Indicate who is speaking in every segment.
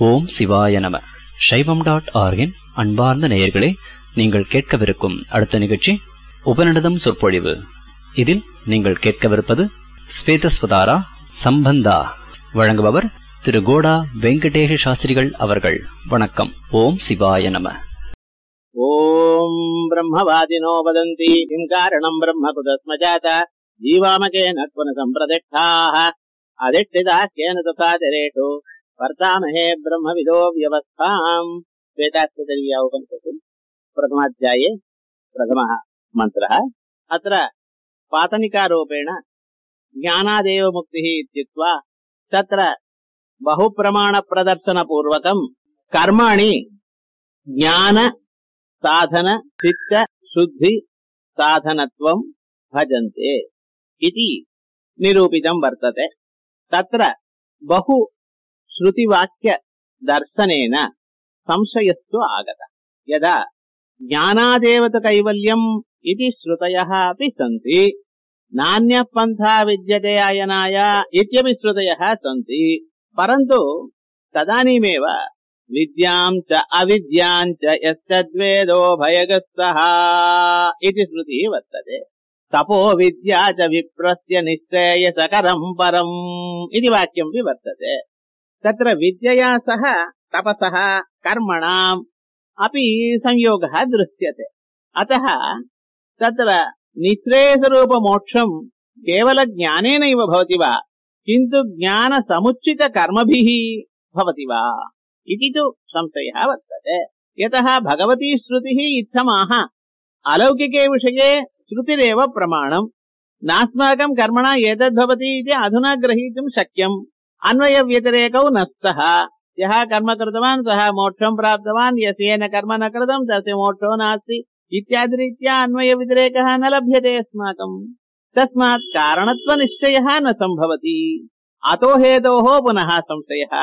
Speaker 1: ஓம் சிவாய நம சைவம் டாட் ஆர்கின் அன்பார்ந்த நேயர்களே நீங்கள் கேட்கவிருக்கும் அடுத்த நிகழ்ச்சி உபநிடதம் சொற்பொழிவு இதில் நீங்கள் கேட்கவிருப்பது ஸ்வேதஸ்வதாரா சம்பந்தா வழங்குபவர் திரு கோடா வெங்கடேஷ சாஸ்திரிகள் அவர்கள் வணக்கம் ஓம் சிவாய நம
Speaker 2: ॐ ब्रह्मवादिनो वदन्ति किम् कारणम् ब्रह्म कुतस्म जात जीवामकेन क्वन सम्प्रतिष्ठाः अधिष्ठिताः केन तथा चरेषु वर्तामहे ब्रह्मविदो व्यवस्थाम् श्वेतास्तरीया उपनिषत् प्रथमाध्याये प्रथमः मन्त्रः अत्र पातनिकारूपेण ज्ञानादेव मुक्तिः इत्युक्त्वा तत्र बहुप्रमाणप्रदर्शनपूर्वकम् कर्माणि ज्ञान साधन चित्त शुद्धि साधनत्वम् भजन्ते इति निरूपितम् वर्तते तत्र बहु श्रुतिवाक्य दर्शनेन संशयस्तु आगतः यदा ज्ञानादेव तु कैवल्यम् इति श्रुतयः अपि सन्ति नान्यः पन्था विद्यते अयनाय इत्यपि श्रुतयः सन्ति परन्तु तदानीमेव विद्याम् च अविद्याम् च यश्चद्वेदो भयगस्तः इति श्रुतिः वर्तते तपो विद्या च विप्रस्य निश्चयसकरम् परम् इति वाक्यमपि वर्तते तत्र विद्यया सह तपसः कर्मणाम् अपि संयोगः दृश्यते अतः तत्र निःश्रेयसरूपमोक्षम् केवलज्ञानेनैव भवति वा किन्तु ज्ञानसमुचितकर्मभिः भवति वा इति तु संशयः वर्तते यतः भगवती श्रुतिः इत्थमाह अलौकिके विषये श्रुतिरेव प्रमाणम् नास्माकम् कर्मणा एतद्भवति इति अधुना ग्रहीतुम् शक्यम् अन्वयव्यतिरेकौ न स्तः यः कर्म कृतवान् सः मोक्षम् प्राप्तवान् यस्येन कर्म न कृतम् तस्य मोक्षो नास्ति इत्यादिरीत्या अन्वयव्यतिरेकः न लभ्यते अस्माकम् तस्मात् कारणत्वनिश्चयः न सम्भवति अतो हेतोः पुनः संशयः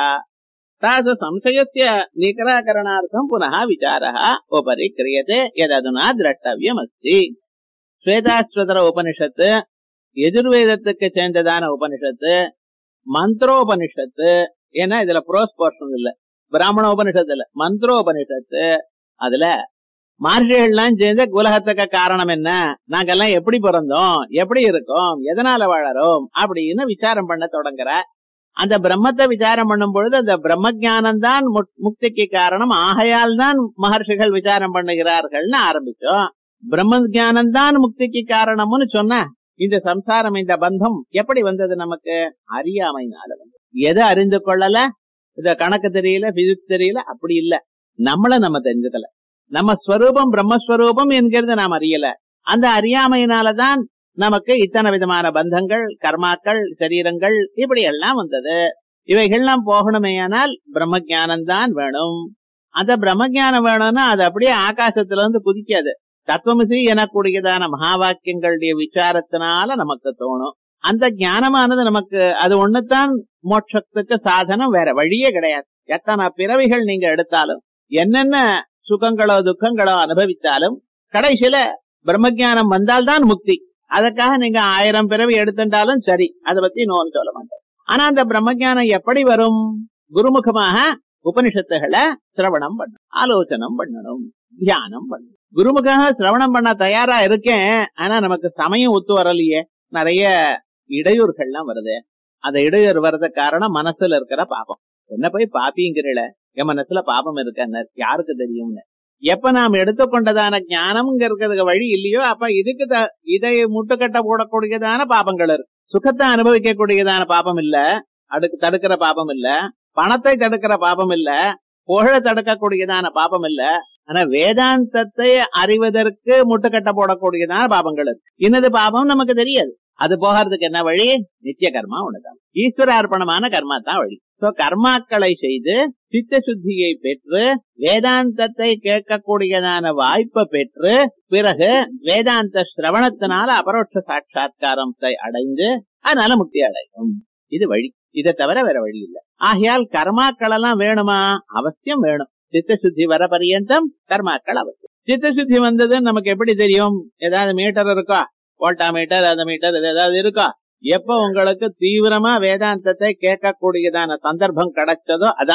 Speaker 2: तादृशसंशयस्य निराकरणार्थम् पुनः विचारः उपरि क्रियते यदधुना द्रष्टव्यमस्ति ஸ்வேதாஸ்வதர உபனிஷத்து எதிர்வேதத்துக்கு சேர்ந்ததான உபனிஷத்து மந்திரோபனிஷத்து ஏன்னா இதுல ப்ரோஸ் போர்ஷன் இல்ல பிராமண உபனிஷத்து இல்ல மந்திரோபனிஷத்து அதுல மகர்ஷிகள்லாம் சேர்ந்து உலகத்துக்கு காரணம் என்ன நாங்கெல்லாம் எப்படி பிறந்தோம் எப்படி இருக்கோம் எதனால வாழறோம் அப்படின்னு விசாரம் பண்ண தொடங்குற அந்த பிரம்மத்தை விசாரம் பண்ணும் பொழுது அந்த பிரம்ம ஜானம் தான் முக்திக்கு காரணம் ஆகையால் தான் மகர்ஷிகள் விசாரம் பண்ணுகிறார்கள்னு ஆரம்பிச்சோம் பிரம்ம ஜானம் தான் முக்திக்கு காரணம்னு சொன்ன இந்த சம்சாரம் இந்த பந்தம் எப்படி வந்தது நமக்கு அறியாமைனால வந்து எதை அறிந்து கொள்ளல இத கணக்கு தெரியல பிசிக்ஸ் தெரியல அப்படி இல்ல நம்மள நம்ம தெரிஞ்சுக்கல நம்ம ஸ்வரூபம் பிரம்மஸ்வரூபம் என்கிறது நாம் அறியல அந்த அறியாமையினாலதான் நமக்கு இத்தனை விதமான பந்தங்கள் கர்மாக்கள் சரீரங்கள் இப்படி எல்லாம் வந்தது இவைகள்லாம் போகணுமேயானால் பிரம்ம ஜானம் தான் வேணும் அந்த பிரம்ம ஜானம் வேணும்னா அது அப்படியே ஆகாசத்துல இருந்து குதிக்காது தத்துவமிசி எனக்கூடியதான மகா வாக்கியங்களுடைய விசாரத்தினால நமக்கு தோணும் அந்த ஞானமானது நமக்கு அது ஒண்ணுதான் மோட்சத்துக்கு சாதனம் வேற வழியே கிடையாது எத்தனை பிறவிகள் நீங்க எடுத்தாலும் என்னென்ன சுகங்களோ துக்கங்களோ அனுபவித்தாலும் கடைசியில பிரம்மஜானம் வந்தால்தான் முக்தி அதுக்காக நீங்க ஆயிரம் பிறவி எடுத்துட்டாலும் சரி அதை பத்தி நோன் சொல்ல மாட்டேன் ஆனா அந்த பிரம்மஜானம் எப்படி வரும் குருமுகமாக உபனிஷத்துகளை சிரவணம் பண்ணணும் ஆலோசனம் பண்ணணும் தியானம் பண்ணணும் குருமுகாக சிரவணம் பண்ண தயாரா இருக்கேன் ஆனா நமக்கு சமயம் ஒத்து வரலையே நிறைய இடையூறுகள்லாம் வருது அந்த இடையூறு வர்றது காரணம் மனசுல இருக்கிற பாபம் என்ன போய் பாப்பிங்கிறல என் மனசுல பாபம் இருக்க யாருக்கு தெரியும்னு எப்ப நாம் எடுத்துக்கொண்டதான ஞானம்ங்கிறதுக்கு வழி இல்லையோ அப்ப இதுக்கு இதை முட்டுக்கட்ட போடக்கூடியதான பாபங்கள் இருக்கு சுகத்தை அனுபவிக்கக்கூடியதான பாபம் இல்ல அடுக்கு தடுக்கிற பாபம் இல்ல பணத்தை தடுக்கிற பாபம் இல்ல புகழ தடுக்கக்கூடியதான பாபம் இல்ல ஆனா வேதாந்தத்தை அறிவதற்கு முட்டுக்கட்ட போடக்கூடியதான பாபங்கள் இருக்கு இன்னது பாபம் நமக்கு தெரியாது அது போகிறதுக்கு என்ன வழி நித்திய கர்மா ஒண்ணுதான் ஈஸ்வர அர்ப்பணமான கர்மா தான் வழி சோ கர்மாக்களை செய்து சித்த சுத்தியை பெற்று வேதாந்தத்தை கேட்கக்கூடியதான வாய்ப்பை பெற்று பிறகு வேதாந்த சிரவணத்தினால அபரோட்ச சாட்சா்காரத்தை அடைந்து அதனால முக்தி அடையும் இது வழி இதை தவிர வேற வழி இல்லை ஆகையால் கர்மாக்கள் எல்லாம் வேணுமா அவசியம் வேணும் சித்த சுத்தி வர பரியந்தம் கர்மாக்கள் அவசியம் சித்த சுத்தி வந்ததுன்னு நமக்கு எப்படி தெரியும் ஏதாவது மீட்டர் இருக்கா வோல்டா மீட்டர் அந்த மீட்டர் ஏதாவது இருக்கா எப்ப உங்களுக்கு தீவிரமா வேதாந்தத்தை கேட்கக்கூடியதான சந்தர்ப்பம் கிடைச்சதோ அதான்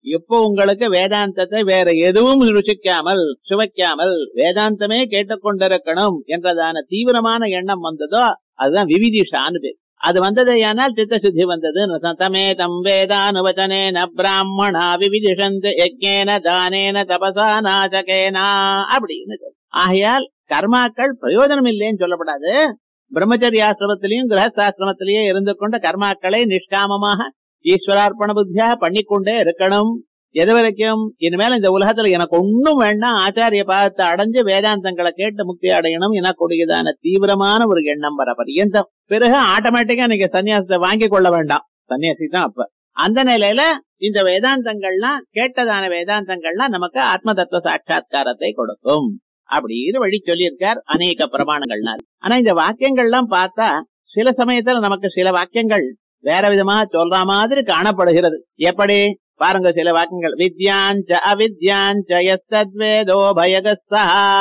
Speaker 2: இப்போ உங்களுக்கு வேதாந்தத்தை வேற எதுவும் ருசிக்காமல் சுவைக்காமல் வேதாந்தமே கேட்டுக்கொண்டிருக்கணும் என்றதான தீவிரமான எண்ணம் வந்ததோ அதுதான் விவிதிஷான்னு பேர் அது வந்தது ஆனால் சித்த சுத்தி வந்தது சதமேதம் வேதானுவச்சனேன பிராமணா விவிதிஷந்து யஜ்ஞேன தானேன தபசா நாசகேனா அப்படின்னு சொல்லு. ஆகையால் கர்மாக்கள் பிரயோஜனம் இல்லைன்னு சொல்லப்படாது பிரம்மச்சரியாசிரமத்திலையும் கிரகஸ்தாசிரமத்திலேயே இருந்து கொண்ட கர்மாக்களை நிஷ்காமமாக ஈஸ்வரார்ப்பண புத்தியா பண்ணிக்கொண்டே இருக்கணும் எது வரைக்கும் இனிமேல் இந்த உலகத்துல எனக்கு ஒண்ணும் வேண்டாம் ஆச்சாரிய பாதத்தை அடைஞ்சு வேதாந்தங்களை கேட்டு முக்தி அடையணும் எனக்கூடியதான தீவிரமான ஒரு எண்ணம் வர பரியந்தம் பிறகு ஆட்டோமேட்டிக்கா நீங்க சன்னியாசத்தை வாங்கி கொள்ள வேண்டாம் சன்னியாசி தான் அப்ப அந்த நிலையில இந்த வேதாந்தங்கள்லாம் கேட்டதான வேதாந்தங்கள்லாம் நமக்கு ஆத்ம தத்துவ சாட்சா்காரத்தை கொடுக்கும் அப்படின்னு வழி சொல்லியிருக்கார் அநேக பிரமாணங்கள்னால் ஆனா இந்த வாக்கியங்கள்லாம் பார்த்தா சில சமயத்துல நமக்கு சில வாக்கியங்கள் வேற விதமா சொல்ற மாதிரி காணப்படுகிறது எப்படி பாருங்க சில வாக்கியங்கள் வித்யாஞ்ச அவித்யாஞ்ச எஸ்தத்வேதோ பயகஸ்தா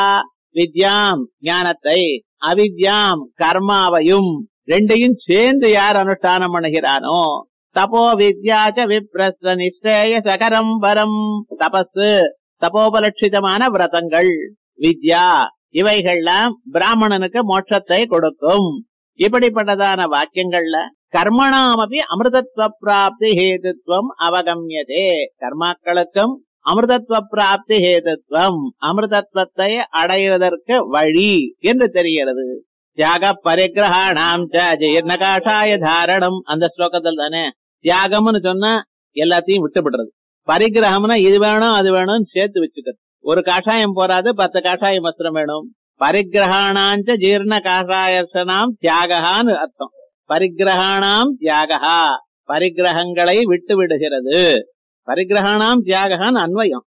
Speaker 2: வித்யாம் ஞானத்தை அவித்யாம் கர்மாவையும் ரெண்டையும் சேர்ந்து யார் அனுஷ்டானம் பண்ணுகிறானோ தபோ வித்யாச்ச விப்ரஸ்த நிச்சய சகரம் வரம் தபசு தபோபலட்சிதமான விரதங்கள் வித்யா இவைகள்லாம் பிராமணனுக்கு மோட்சத்தை கொடுக்கும் இப்படிப்பட்டதான வாக்கியங்கள்ல கர்மணாமபி அமிர்தத்வ பிராப்தி ஹேதுத்வம் அவகமியதே கர்மாக்களுக்கும் அமிர்தத்வ பிராப்தி ஹேதுத்வம் அமிர்தத்வத்தை அடைவதற்கு வழி என்று தெரிகிறது தியாக பரிகிரகாணாம் ஜீர்ண காஷாய தாரணம் அந்த ஸ்லோகத்தில் தானே தியாகம்னு சொன்னா எல்லாத்தையும் விட்டுவிடுறது பரிகிரகம்னா இது வேணும் அது வேணும்னு சேர்த்து வச்சுக்கிறது ஒரு காஷாயம் போராது பத்து காஷாயம் வஸ்திரம் வேணும் பரிகிரகாணாஞ்ச ஜீர்ண காஷாயசனாம் தியாகான்னு அர்த்தம் பரிகிரகாணாம் தியாகா பரிகிரகங்களை விட்டு விடுகிறது பரிகிரகாணாம் தியாகான்னு அன்வயம்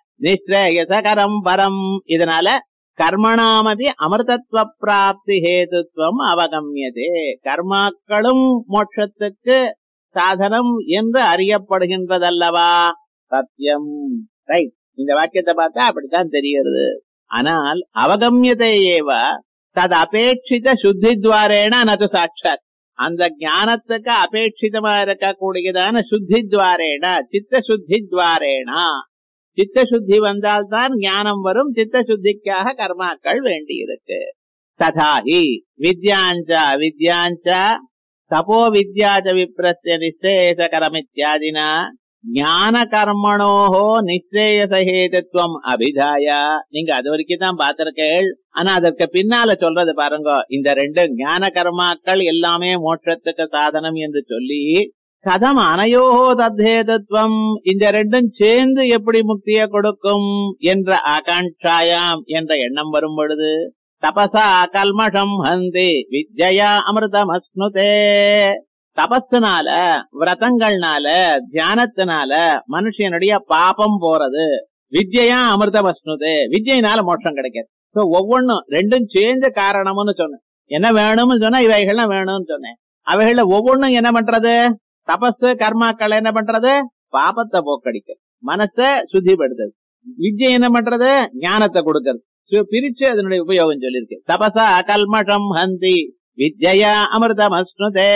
Speaker 2: நிஸ்ரேயசகரம் பரம் இதனால கர்மணாமதி அமிர்தத்வ பிராப்தி ஹேதுத்வம் அவகமியதே கர்மாக்களும் மோட்சத்துக்கு சாதனம் என்று அறியப்படுகின்றதல்லவா சத்தியம் ரைட் இந்த வாக்கியத்தை பார்த்தா அப்படித்தான் தெரிகிறது ஆனால் அவகமியதை ஏவ தது அபேட்சித சுத்தி துவாரேன நது சாட்சாத் அந்த ஞானத்துக்கு அபேட்சிதமா இருக்கக்கூடியதான சுத்தி துவாரேன சித்த சுத்தி துவாரேனா சித்த சுத்தி வந்தால்தான் ஞானம் வரும் சித்த சுத்திக்காக கர்மாக்கள் வேண்டி இருக்கு ததாஹி வித்யாஞ்ச வித்யாஞ்ச தபோ வித்யாஜ விப்ரஸ்ய நிச்சேசகரம் இத்தியாதினா ஞான கர்மணோஹோ நிச்சயசஹேதத்துவம் அபிதாய நீங்க அது வரைக்கும் தான் பார்த்திருக்கேள் ஆனா அதற்கு பின்னால சொல்றது பாருங்க இந்த ரெண்டு ஞான கர்மாக்கள் எல்லாமே மோட்சத்துக்கு சாதனம் என்று சொல்லி கதம் அனையோஹோ தத்தேதத்துவம் இந்த ரெண்டும் சேர்ந்து எப்படி முக்தியை கொடுக்கும் என்ற ஆகாங்காயாம் என்ற எண்ணம் வரும் பொழுது தபசா கல்மஷம் ஹந்தி வித்யா அமிர்தம் அஸ்னுதே தபஸ்னால விரதங்கள்னால தியானத்தினால மனுஷனுடைய பாபம் போறது வித்யா அமிர்தம் அஸ்னுது வித்யினால மோட்சம் கிடைக்காது சோ ஒவ்வொன்னும் ரெண்டும் சேர்ந்த காரணம்னு சொன்னேன் என்ன வேணும்னு சொன்னா இவைகள்லாம் வேணும்னு சொன்னேன் அவைகள்ல ஒவ்வொன்னும் என்ன பண்றது தபஸ் கர்மாக்கள் என்ன பண்றது பாபத்தை போக்கடிக்க மனச சுத்திப்படுத்துது வித்யை என்ன பண்றது ஞானத்தை கொடுக்கறது So, பிரிச்சு அதனுடைய உபயோகம் சொல்லியிருக்கு தபசா கல்மஷம் ஹந்தி வித்யா அமிர்தம் அஸ்னுதே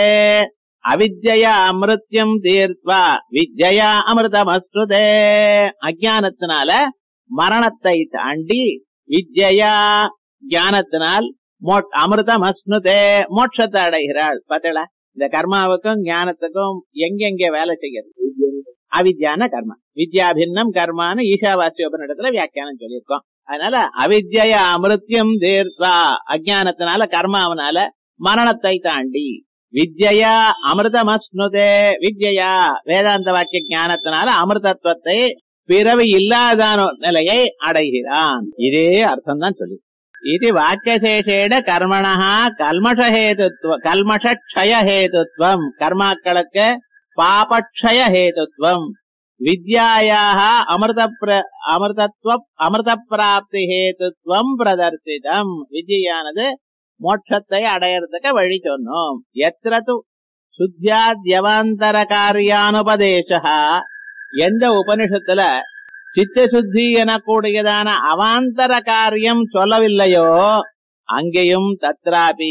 Speaker 2: அவித்யா அமிர்த்தியம் தீர்த்வா வித்யா அமிர்தம் அஸ்னுதே அஜானத்தினால மரணத்தை தாண்டி வித்யா ஞானத்தினால் மோ- அமிர்தம் அஸ்னுதே மோட்சத்தை அடைகிறாள் பார்த்தல இந்த கர்மாவுக்கும் ஞானத்துக்கும் எங்கெங்க வேலை செய்யறது அவித்யான கர்மா வித்யாபின்னம் கர்மான்னு ஈஷாவாசியோபனிடத்துல வியாக்கியானம் சொல்லியிருக்கோம் அதனால அவித்யா அமிர்த்தியம் தீர்த்தா அஜானத்தினால கர்மாவனால மரணத்தை தாண்டி வித்யா அமிர்தமஸ்னுதே வித்யா வேதாந்த வாக்கிய ஞானத்தினால அமிர்தத்துவத்தை பிறவி இல்லாதான நிலையை அடைகிறான் இதே அர்த்தம் தான் சொல்லி இது வாக்கியசேஷேட கர்மணா கல்மஷஹேதுத்வ கல்மஷக்ஷயஹேதுத்வம் கர்மாக்களுக்கு பாபக்ஷய ஹேதுத்வம் வித்யாயாக அமிர்த பிர- அமிர்தத்வ அமிர்த பிராப்தி ஹேதுத்வம் பிரதர்சிதம் வித்யானது மோட்சத்தை அடையறதுக்கு வழி சொன்னோம் எத்திரது சுத்தியாத்யவாந்தர காரியானுபதேச எந்த உபனிஷத்துல சித்த சுத்தி எனக்கூடியதான அவாந்தர காரியம் சொல்லவில்லையோ அங்கேயும் தத்ராபி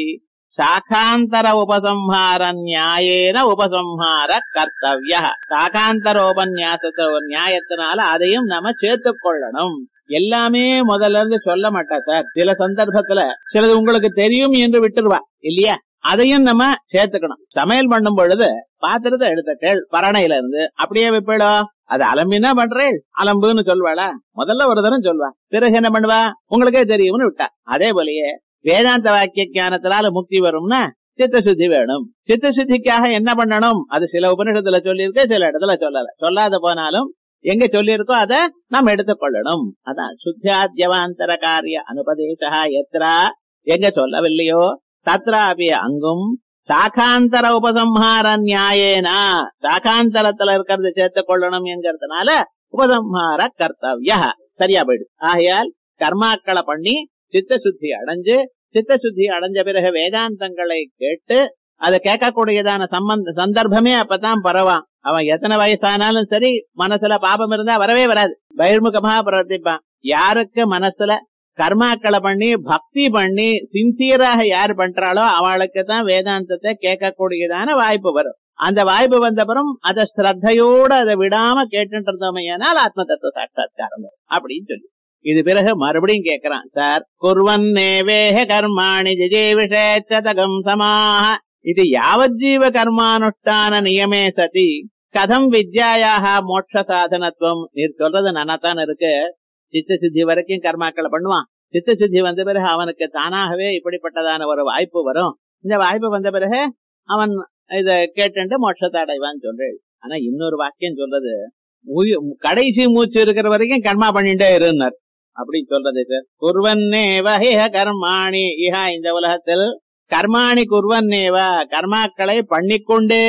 Speaker 2: சாகாந்தர உபசம்ஹார நியாயேன உபசம்ஹார கர்த்தவிய சாகாந்தர உபன்யாசத்தை ஒரு நியாயத்தினால அதையும் நம்ம சேர்த்துக் கொள்ளணும் எல்லாமே முதல்ல இருந்து சொல்ல மாட்டா சார் சில சந்தர்ப்பத்துல சிலது உங்களுக்கு தெரியும் என்று விட்டுருவா இல்லையா அதையும் நம்ம சேர்த்துக்கணும் சமையல் பண்ணும் பொழுது பாத்திரத்தை எடுத்த கேள் பரணையில இருந்து அப்படியே வைப்பிடும் அது அலம்பினா பண்றேன் அலம்புன்னு சொல்வாளா முதல்ல ஒரு தரம் சொல்வா பிறகு என்ன பண்ணுவா உங்களுக்கே தெரியும்னு விட்டா அதே போலயே வேதாந்த வாக்கிய ஞானத்தினால முக்தி வரும்னா சித்த சுத்தி வேணும் சித்த சுத்திக்காக என்ன பண்ணணும் அது சில உபனிஷத்துல சொல்லியிருக்கு சில இடத்துல சொல்லல சொல்லாத போனாலும் எங்க சொல்லியிருக்கோ அதை நாம் எடுத்துக்கொள்ளணும் அதான் சுத்தியாத்யவாந்தர காரிய அனுபதேசா எத்ரா எங்க சொல்லவில்லையோ தத்ராபி அங்கும் சாகாந்தர உபசம்ஹார நியாயேனா சாகாந்தரத்துல இருக்கிறது சேர்த்துக் கொள்ளணும் என்கிறதுனால உபசம்ஹார கர்த்தவிய சரியா போயிடுது ஆகையால் கர்மாக்களை பண்ணி சித்த சுத்தி அடைஞ்சு சித்த சுத்தி அடைஞ்ச பிறகு வேதாந்தங்களை கேட்டு அதை கேட்கக்கூடியதான சம்பந்த சந்தர்ப்பமே அப்பதான் பரவான் அவன் எத்தனை வயசானாலும் சரி மனசுல பாபம் இருந்தா வரவே வராது பகிர்முகமா பிரவர்த்திப்பான் யாருக்கு மனசுல கர்மாக்களை பண்ணி பக்தி பண்ணி சின்சியராக யார் பண்றாளோ அவளுக்கு தான் வேதாந்தத்தை கேட்கக்கூடியதான வாய்ப்பு வரும் அந்த வாய்ப்பு வந்தப்புறம் அதை ஸ்ரத்தையோட அதை விடாம கேட்டுட்டு இருந்தோமையானால் ஆத்ம தத்துவ சாட்சா்காரம் வரும் அப்படின்னு சொல்லி இது பிறகு மறுபடியும் கேக்குறான் சார் குர்வன்னேவேஹ கர்மாணி ஜிஜீவிஷேச்சதகம் சமாஹ இது யாவஜீவ கர்மானுஷ்டான நியமே சதி கதம் வித்யாயாக மோட்ச சாதனத்துவம் நீர் சொல்றது நன்னாத்தான் இருக்கு சித்த சித்தி வரைக்கும் கர்மாக்களை பண்ணுவான் சித்த சித்தி வந்த பிறகு அவனுக்கு தானாகவே இப்படிப்பட்டதான ஒரு வாய்ப்பு வரும் இந்த வாய்ப்பு வந்த பிறகு அவன் இத கேட்டு மோட்சத்தை அடைவான்னு சொல்றேன் ஆனா இன்னொரு வாக்கியம் சொல்றது உயி- கடைசி மூச்சு இருக்கிற வரைக்கும் கர்மா பண்ணிட்டே இருந்தார் அப்படி சொல்றது சார் குர்வன்னேவ ஹிஹ கர்மாணி இஹா இந்த உலகத்தில் கர்மாணி குர்வன்னேவ கர்மாக்களை பண்ணிக்கொண்டே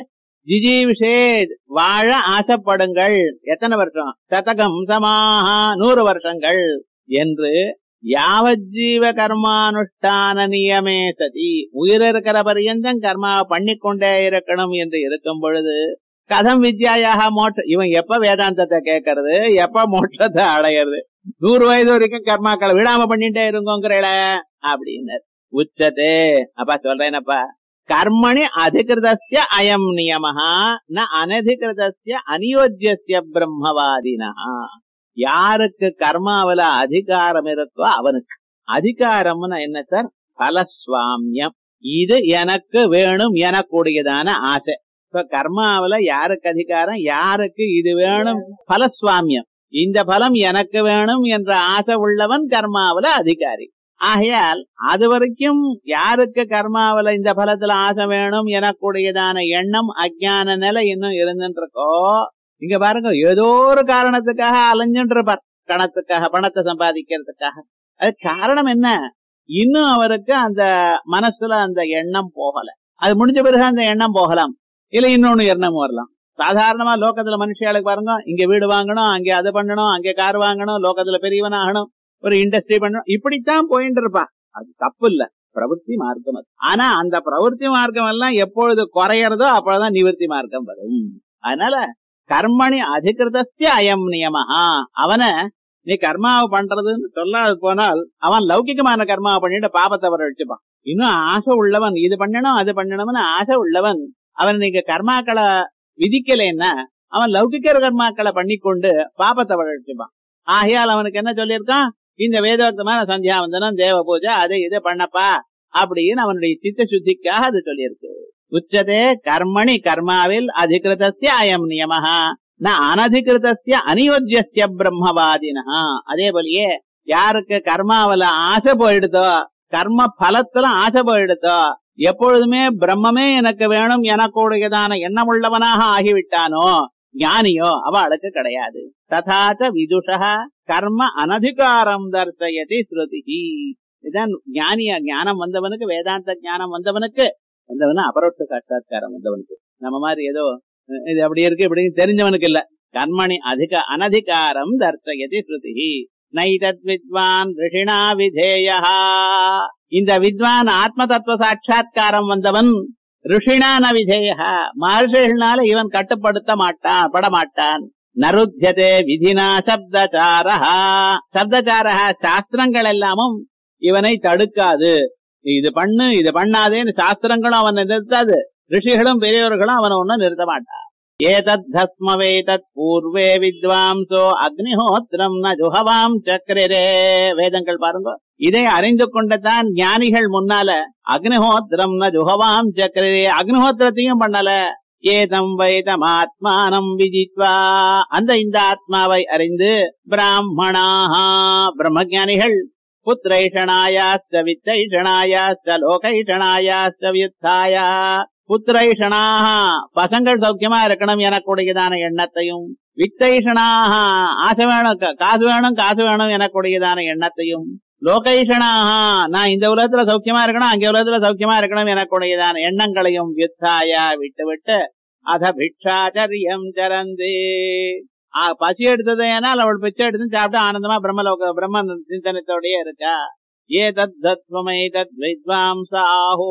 Speaker 2: ஜிஜீவிஷே வாழ ஆசைப்படுங்கள் எத்தனை வருஷம் சதகம் சமாஹா நூறு வருஷங்கள் என்று யாவஜீவ கர்மானுஷ்டான நியமே சதி உயிர் இருக்கிற பரியந்தம் கர்மாவை பண்ணிக்கொண்டே இருக்கணும் என்று இருக்கும் பொழுது கதம் வித்யாயாக மோட்ச இவன் எப்ப வேதாந்தத்தை கேட்கறது எப்ப மோட்சத்தை அடையிறது நூறு வயது வரைக்கும் கர்மாக்களை விடாம பண்ணிட்டே இருங்கோங்கிறல அப்படின்னு உச்சதே அப்பா சொல்றேனப்பா கர்மணி அதிகிருதஸ்ய அயம் நியமஹா ந அனதிகிருதஸ்ய அநியோஜ்யஸ்ய பிரம்மவாதினா யாருக்கு கர்மாவில அதிகாரம் இருக்கோ அவனுக்கு அதிகாரம்னு என்ன சார் பலஸ்வாமியம் இது எனக்கு வேணும் எனக்கூடியதான ஆசை இப்ப கர்மாவில யாருக்கு அதிகாரம் யாருக்கு இது வேணும் பலஸ்வாமியம் இந்த பலம் எனக்கு வேணும் என்ற ஆசை உள்ளவன் கர்மாவில அதிகாரி ஆகையால் அது வரைக்கும் யாருக்கு கர்மாவில இந்த பலத்துல ஆசை வேணும் எனக்கூடியதான எண்ணம் அஜ்ஞான நிலை இன்னும் இருந்துட்டு இருக்கோ இங்க பாருங்க ஏதோ ஒரு காரணத்துக்காக அலைஞ்சுட்டு இருப்பார் கணத்துக்காக பணத்தை சம்பாதிக்கிறதுக்காக அது காரணம் என்ன இன்னும் அவருக்கு அந்த மனசுல அந்த எண்ணம் போகல அது முடிஞ்ச பிறகு அந்த எண்ணம் போகலாம் இல்ல இன்னொன்னு எண்ணம் வரலாம் சாதாரணமா லோகத்துல மனுஷியாளுக்கு பாருங்க இங்க வீடு வாங்கணும் அங்க அது பண்ணணும் அங்க கார் வாங்கணும் லோகத்துல பெரியவன் ஆகணும் ஒரு இண்டஸ்ட்ரி பண்ணணும் இப்படித்தான் போயிட்டு இருப்பா அது தப்பு இல்ல பிரவൃத்தி மார்க்கம் அது ஆனா அந்த பிரவൃத்தி மார்க்கம் எல்லாம் எப்பொழுது குறையறதோ அப்பொழுதுதான் நிவர்த்தி மார்க்கம் வரும் அதனால கர்மணி அதிகிருதஸ்ய அயம் நியமஹா அவனை நீ கர்மாவை பண்றதுன்னு சொல்லாது போனால் அவன் லௌகிகமான கர்மாவை பண்ணிட்டு பாபத்தை வர வச்சுப்பான் இன்னும் ஆசை உள்ளவன் இது பண்ணணும் அது பண்ணணும்னு ஆசை உள்ளவன் அவன் நீங்க கர்மாக்களை விதிக்கலைன்னா அவன் லௌகிக கர்மாக்களை பண்ணிக்கொண்டு பாபத்தை வர வச்சுப்பான் ஆகையால் அவனுக்கு என்ன சொல்லியிருக்கான் இந்த வேதோக்தமான சந்தியாவந்தனம் தேவ பூஜை அது இது பண்ணப்பா அப்படின்னு அவனுடைய சித்த சுத்திக்காக அது சொல்லியிருக்கு உச்சதே கர்மணி கர்மாவில் அதிகிருதஸ்ய அயம் நியமஹா ந அனதிகிருதஸ்ய அநியோஜ்யஸ்ய பிரம்மவாதினா அதே போலயே யாருக்கு கர்மாவில ஆசை போயிடுதோ கர்ம பலத்துல ஆசை போயிடுதோ எப்பொழுதுமே பிரம்மமே எனக்கு வேணும் எனக்குடையதான எண்ணம் உள்ளவனாக ஆகிவிட்டானோ ஞானியோ அவளுக்கு கிடையாது ததாச்ச விதுஷா கர்ம அனதிகாரம் தர்சயதி ஸ்ருதி இதான் ஞானிய ஞானம் வந்தவனுக்கு வேதாந்த ஞானம் வந்தவனுக்கு வந்தவன அபரோட்ச சாட்சாத்காரம் வந்தவனுக்கு நம்ம மாதிரி ஏதோ அஹ், இது அப்படி இருக்கு இப்படின்னு தெரிஞ்சவனுக்கு இல்ல கர்மணி அதிக அனதிகாரம் தர்சயதி ஸ்ருதி நைதத் வித்வான் ரிஷிணா விதேயா இந்த வித்வான் ஆத்ம தத்துவ சாட்சா்காரம் வந்தவன் ரிஷிணா ந விதேய மகர்ஷிகள்னால இவன் கட்டுப்படுத்த மாட்டான் படமாட்டான் நருத்தியதே விதினா சப்தச்சாரா சப்தச்சாரா சாஸ்திரங்கள் எல்லாமும் இவனை தடுக்காது இது பண்ணு இது பண்ணாதேன்னு சாஸ்திரங்களும் அவனை நிறுத்தாது ரிஷிகளும் பெரியவர்களும் அவனை ஒன்னும் நிறுத்த மாட்டா ஏதத் தஸ்மவேதத் பூர்வே வித்வாம்சோ அக்னிஹோத்திரம் ந ஜுஹவாம் சக்கரரே வேதங்கள் பாருங்க இதை அறிந்து கொண்டதான் ஞானிகள் முன்னால அக்னிஹோத்திரம் ந ஜுஹவாம் சக்கரரே அக்னிஹோத்திரத்தையும் பண்ணல ஏதம் வைதம் ஆத்மானம் விஜித்வா அந்த இந்த ஆத்மாவை அறிந்து பிராமணாஹா பிரம்மஞானிகள் புத்திரைஷணாயாஸ்த வித்தைஷணாயாஸ்த லோகைஷணாயாஸ்த வியுத்தாயா புத்திரைஷணாக பசங்கள் சௌக்கியமா இருக்கணும் எனக்கூடியதான எண்ணத்தையும் வித்தைஷணாக ஆசை வேணும் கா- காசு வேணும் காசு வேணும் எனக்கூடியதான எண்ணத்தையும் லோகைஷணாக நான் இந்த உலகத்துல சௌக்கியமா இருக்கணும் அங்கே உலகத்துல சௌக்கியமா இருக்கணும் எனக்கூடியதான எண்ணங்களையும் வித்தாயா விட்டு விட்டு அத பிக்ஷாச்சரியம் சரந்தே ஆ, பசி எடுத்தது ஏனால் அவள் பிச்சை எடுத்து சாப்பிட்டு ஆனந்தமா பிரம்மலோக பிரம்ம சிந்தனத்தோடயே இருக்கா ஏ தத் தத்வமை தத் வித்வாம்ச ஆஹு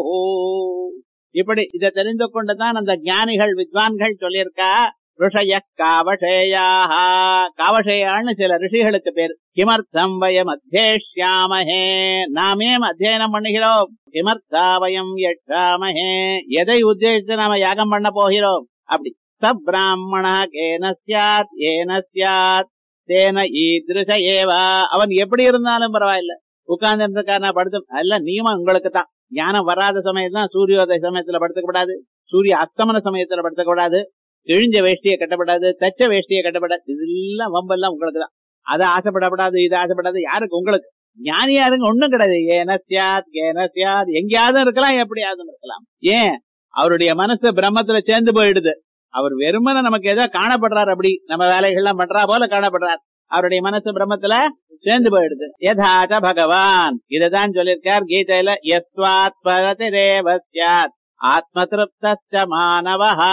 Speaker 2: இப்படி இதை தெரிந்து கொண்டுதான் அந்த ஞானிகள் வித்வான்கள் சொல்லியிருக்கா ருஷய காவஷேயாக காவஷேயான்னு சில ரிஷிகளுக்கு பேர் கிமர்த்தம் வயம் அத்தியேஷ்யாமஹே நாமே அத்தியனம் பண்ணுகிறோம் கிமர்த்தா வயம் யட்சாமஹே எதை உத்தேசித்து நாம யாகம் பண்ண போகிறோம் அப்படி ச பிராமண கேன சியாத் ஏன சியாத் தேன ஈதிருஷ ஏவா அவன் எப்படி இருந்தாலும் பரவாயில்ல உட்கார்ந்து இருக்கான படுத்து அல்ல நியமம் உங்களுக்கு தான் ஞானம் வராத சமயம் தான் சூரியோதய சமயத்துல படுத்துக்க கூடாது சூரிய அஸ்தமன சமயத்துல படுத்துக்க கூடாது கிழிஞ்ச வேஷ்டியை கட்டப்படாது தச்ச வேஷ்டியை கட்டப்படாது இதெல்லாம் வம்பெல்லாம் உங்களுக்கு தான் அதை ஆசைப்படப்படாது இது ஆசைப்படாது யாருக்கு உங்களுக்கு ஞானியா இருங்க ஒண்ணும் கிடையாது ஏன சியாத் ஏன சியாத் எங்கேயாவது இருக்கலாம் எப்படியாவது இருக்கலாம் ஏன் அவருடைய மனசு பிரம்மத்துல சேர்ந்து போயிடுது அவர் வெறுமனே நமக்கு ஏதோ காணப்படுறார் அப்படி நம்ம வேலைகள்லாம் பண்றா போல காணப்படுறார் அவருடைய மனசு பிரம்மத்துல சேர்ந்து போயிடுது யதாச்ச பகவான் இததான் சொல்லியிருக்கார் கீதையில யஸ்வாத் பரதி தேவஸ்யாத் ஆத்ம திருப்தஸ்ய மானவஹ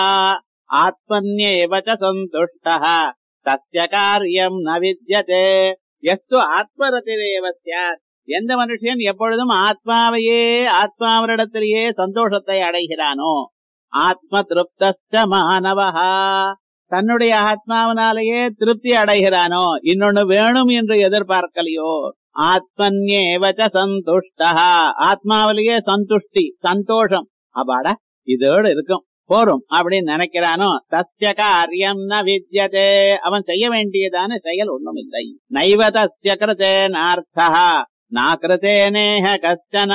Speaker 2: ஆத்மன்யேவ ச சந்துஷ்டः தஸ்ய காரியம் ந வித்யதே எஸ்து ஆத்மரதிரேவ ஸ்யாத் எந்த மனுஷன் எப்பொழுதும் ஆத்மாவையே ஆத்மாவரிடத்திலேயே சந்தோஷத்தை அடைகிறானோ ஆத்ம திருப்தஸ்ய மானவஹா தன்னுடைய ஆத்மாவினாலேயே திருப்தி அடைகிறானோ இன்னொன்னு வேணும் என்று எதிர்பார்க்கலையோ ஆத்மன்யேவச்ச சந்துஷ்டா ஆத்மாவிலேயே சந்துஷ்டி சந்தோஷம் அப்பாடா இதோடு இருக்கும் போரும் அப்படின்னு நினைக்கிறானோ தஸ்ய காரியம் ந வித்யதே அவன் செய்ய வேண்டியதான செயல் ஒண்ணும் இல்லை நைவ தஸ்ய கிருத்தேனார்த்தா நா கிருத்தேனேஹ கஷ்டன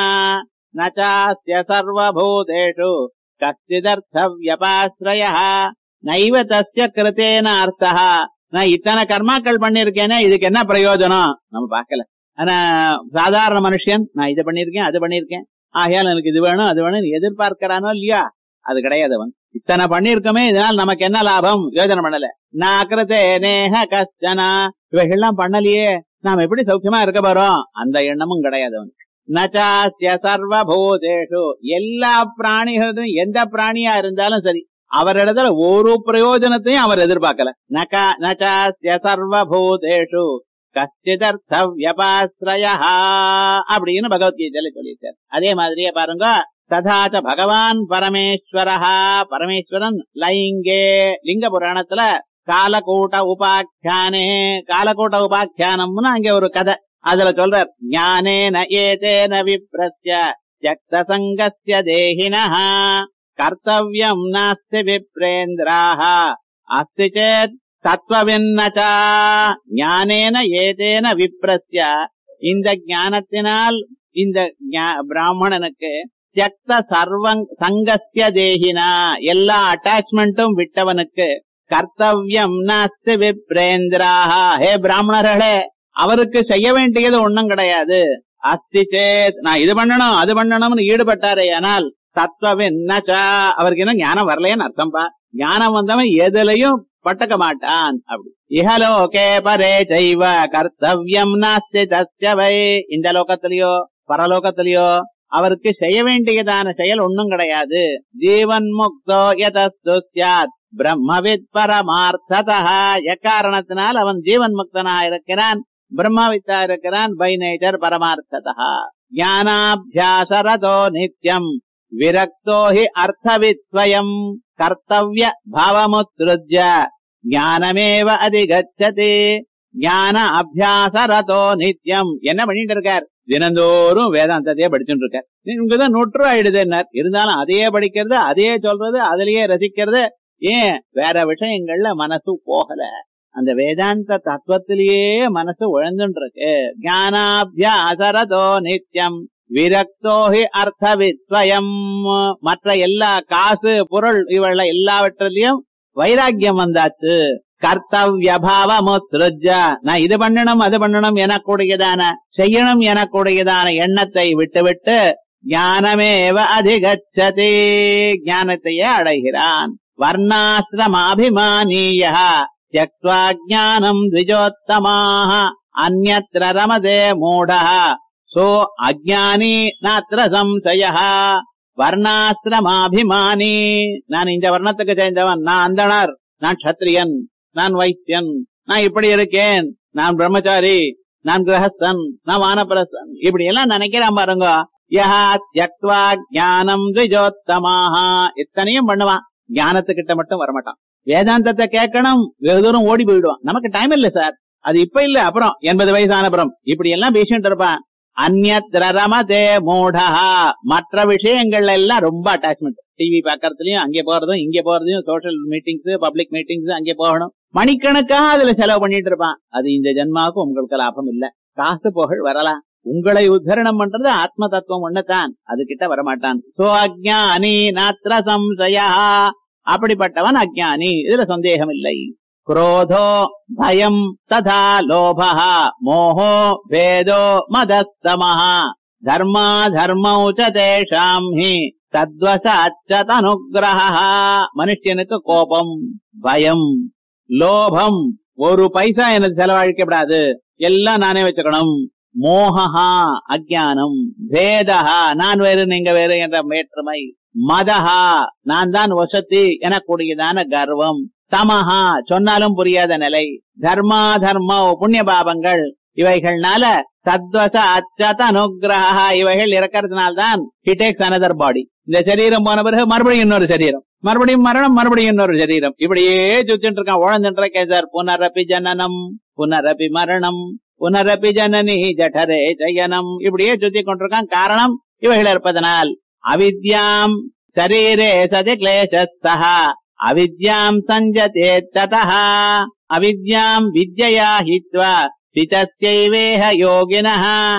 Speaker 2: நாஸ்ய சர்வபூதேஷு கச்சிதர்த்த வியபாஸ்ரய நைவ தஸ்ய கிருத்தேன அர்த்தா நான் இத்தனை கர்மாக்கள் பண்ணிருக்கேனே இதுக்கு என்ன பிரயோஜனம் நம்ம பார்க்கல ஆனா சாதாரண மனுஷன் நான் இதை பண்ணிருக்கேன் அது பண்ணிருக்கேன் ஆகையால் எனக்கு இது வேணும் அது வேணும் எதிர்பார்க்கிறானோ இல்லையா அது கிடையாது அவன் இத்தனை பண்ணிருக்கோமே இதனால் நமக்கு என்ன லாபம் யோஜனை பண்ணல நான் கிருத்தே நேஹ கஷ்டனா இவைகள்லாம் பண்ணலையே நாம் எப்படி சௌக்கியமா இருக்க போறோம் அந்த எண்ணமும் கிடையாது அவனுக்கு நச்சாஸ்ய சர்வபூதேஷு எல்லா பிராணிகளும் எந்த பிராணியா இருந்தாலும் சரி அவரிடத்துல ஒரு பிரயோஜனத்தையும் அவர் எதிர்பார்க்கல நகா நச்சாஸ்ய சர்வபூதேஷு கச்சிதர்த்த வியபாஸ்ரய அப்படின்னு பகவத்கீதையில சொல்லியிருக்கார் அதே மாதிரியே பாருங்க ததாச்ச பகவான் பரமேஸ்வரஹா பரமேஸ்வரன் லைங்கே லிங்க புராணத்துல காலக்கூட்ட உபாக்கியானே காலக்கூட்ட உபாக்கியானம்னு அங்க ஒரு கதை அதுல சொல்றார் ஞானேன ஏதேன விப்ரஸ்ய தியக்த சங்கஸ்ய தேகினஹ கர்த்தவ்யம் நாஸ்தி விப்ரேந்திராஹ அஸ்தி சேத் தத்துவவின்னச்சா ஞானேன ஏதேன விப்ரஸ்ய இந்த ஞானத்தினால் இந்த ஞா- பிராமணனுக்கு தியக்த சர்வங் சங்கஸ்ய தேகினா எல்லா அட்டாச்மெண்ட்டும் விட்டவனுக்கு கர்த்தவ்யம் நாஸ்தி விப்ரேந்திராஹ ஹே பிராமணர்களே அவருக்கு செய்ய வேண்டியது ஒண்ணும் கிடையாது அஸ்தி சேத் நான் இது பண்ணணும் அது பண்ணணும்னு ஈடுபட்டாரே ஆனால் தத்துவவின்னச்சா அவருக்கு என்ன ஞானம் வரலையேன்னு அர்த்தம்பா ஞானம் வந்தவன் எதுலயும் பட்டக்க மாட்டான் அப்படி இஹலோகே பரே செய்வ கர்த்தவ்யம் நாஸ்தி தஸ்ய வை இந்த லோகத்திலயோ பரலோகத்திலயோ அவருக்கு செய்ய வேண்டியதான செயல் ஒண்ணும் கிடையாது ஜீவன் முக்தோ யதஸ்து சியாத் பிரம்மவித் பரமார்த்ததா எக்காரணத்தினால் அவன் ஜீவன் முக்தனா இருக்கிறான் பிரம்மவித்தா இருக்கிறான் பை நேச்சர் பரமார்த்ததா ஞானாபியாசரதோ நித்யம் விரக்தோ ஹி அர்த்தவித்வயம் கர்த்தவ்ய பாவமுத்ருஜ்ய ஞானமேவ அதிகச்சதி ஞான அபியாசரதோ நித்யம் என்ன பண்ணிட்டு இருக்கார் தினந்தோறும் வேதாந்தத்தையே படிச்சுட்டு இருக்க இங்கதான் நொற்று ஆயிடுதுன்னார் இருந்தாலும் அதையே படிக்கிறது அதையே சொல்றது அதுலயே ரசிக்கிறது ஏன் வேற விஷயங்கள்ல மனசு போகல அந்த வேதாந்த தத்துவத்திலேயே மனசு உழந்துட்டு இருக்கு ஞானாபியாசரதோ நித்தியம் விரக்தோஹி அர்த்த வித்வயம் மற்ற எல்லா காசு பொருள் இவள எல்லாவற்றிலையும் வைராக்கியம் வந்தாச்சு கர்த்தவியபாவமுத்ருஜ நான் இது பண்ணணும் அது பண்ணணும் எனக்கூடியதான செய்யணும் எனக்கூடியதான எண்ணத்தை விட்டுவிட்டு ஞானமேவ அதிகச்சதி ஞானத்தையே அடைகிறான் வர்ணாசிரமாபிமானீய தியக்வா ஞானம் த்விஜோத்தமாக அந்யத்ர ரமதே மூடः சோ அஜானி நாத்திர சம்சய வர்ணாசிரமாபிமானி நான் இந்த வர்ணத்துக்கு சேர்ந்தவன் நான் அந்தணர் நான் சத்திரியன் நான் வைத்தியன் நான் இப்படி இருக்கேன் நான் பிரம்மச்சாரி நான் கிரகஸ்தன் நான் வானப்பிரஸ்தன் இப்படி எல்லாம் நினைக்கிறான் பாருங்க யஹா தியக்வா ஞானம் த்விஜோத்தமாக இத்தனையும் பண்ணுவான் ஞானத்துக்கிட்ட மட்டும் வரமாட்டான் வேதாந்தத்தை கேட்கணும் வெகு தூரம் ஓடி போயிடுவான் நமக்கு டைம் இல்ல சார் அது இப்ப இல்ல அப்புறம் எண்பது வயசான அப்புறம் இப்படி எல்லாம் பேசிட்டு இருப்பான் அந்நத்ரமதே மூடா மற்ற விஷயங்கள்ல எல்லாம் ரொம்ப அட்டாச்மெண்ட் டிவி பாக்கறதுலயும் அங்கே போறதும் இங்கே போறதையும் சோஷியல் மீட்டிங்ஸ் பப்ளிக் மீட்டிங்ஸ் அங்கே போகணும் மணிக்கணக்காக அதுல செலவு பண்ணிட்டு இருப்பான் அது இந்த ஜென்மாவுக்கு உங்களுக்கு லாபம் இல்ல காசு புகழ் வரலாம் உங்களை உத்தரணம் பண்றது ஆத்ம தத்துவம் ஒண்ணுதான் அது கிட்ட வரமாட்டான் சோ அஜானி நாத்திர சம்சயா அப்படிப்பட்டவன் அஜானி இதுல சந்தேகம் இல்லை क्रोधो भयम् तथा लोभः मोहो भेदो मदस्तमः धर्माधर्मौ च तेषाम् हि तद्वशाच्च तनुग्रहः மனுஷனுக்கு கோபம் பயம் லோபம் ஒரு பைசா எனக்கு செலவழிக்கப்படாது எல்லாம் நானே வச்சுக்கணும் மோகஹா அஜானம் பேதஹா நான் வேறு நீங்க வேறு என்ற வேற்றுமை மதஹா நான் தான் வசதி எனக்கூடியதான கர்வம் தமஹா சொன்னாலும் புரியாத நிலை தர்மா தர்ம புண்ணிய பாபங்கள் இவைகள்னால தத்வச அச்சத அனுகிரக இவைகள் இருக்கிறதுனால்தான் ஹி டேக்ஸ் அனதர் பாடி இந்த சரீரம் போன பிறகு மறுபடியும் இன்னொரு சரீரம் மறுபடியும் மரணம் மறுபடியும் இன்னொரு சரீரம் இப்படியே சுத்திட்டு இருக்கான் உழந்துட்டு இருக்கேன் சார் புனரபி ஜனனம் புனரபி மரணம் புனரபி ஜனனி ஜடரே ஜயனம் இப்படியே சுத்தி கொண்டிருக்கான் காரணம் இவைகள் இருப்பதனால் அவித்யாம் சரீரே சதி கிளேசஸ்தா அவித்யாம் சஞ்சதே ததः அவித்யாம் வித்யயா ஹித்வா சிதஸ்யைவேஹ யோகினः